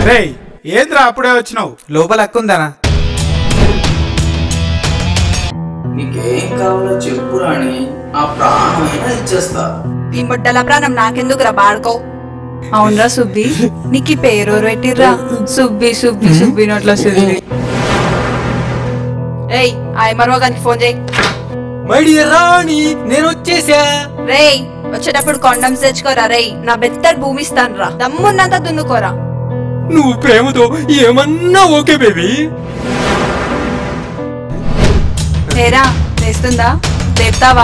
రేయ్ ఏంద్రా అప్పుడే వచ్చినావు లోపల అక్కుందనా నీకేం కావాలో చెప్పు రాణి ఆ ప్రాణమైనా ఇచ్చేస్తా ఈ ముడ్డల ప్రాణం నాకెందుకురా బాడుకో అవునరా సుబ్బి నీకు ఈ పేరు ఎవరు పెట్టిర్రా సుబ్బి సుబ్బి సుబ్బి నోట్లో సుబ్బి ఏయ్ ఆయ్ మరవగానికి ఫోన్ చేయి మై డియర్ రాణి నేను వచ్చేసా రేయ్ వచ్చేటప్పుడు కొండమ్స్ తెచ్చుకోరా రేయ్ నా బెత్తర్ భూమి ఇస్తాను రా దమ్మున్నంత దున్నుకోరా నువ్వు ప్రేమతో ఏమన్నా ఓకే బేబీ ఏరా తెస్తుందా తెస్తావా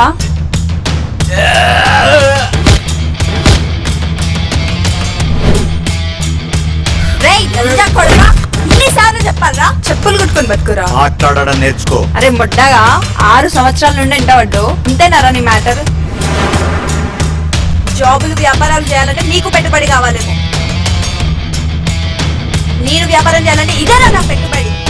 రేయ్ లంజా కొడకా ఇన్నిసార్లు చెప్పాలరా చెప్పులు కుట్టుకొని బతుకురా మాట్లాడడం నేర్చుకో అరే మొడ్డగా ఆరు సంవత్సరాల నుండి ఎంటవడ్డు ఇంతేనారా నీ మ్యాటర్ జాబులు వ్యాపారాలు చేయాలంటే నీకు పెట్టుబడి కావాలేమో నేను వ్యాపారం చేయాలంటే ఇదేనా నా పెట్టుబడి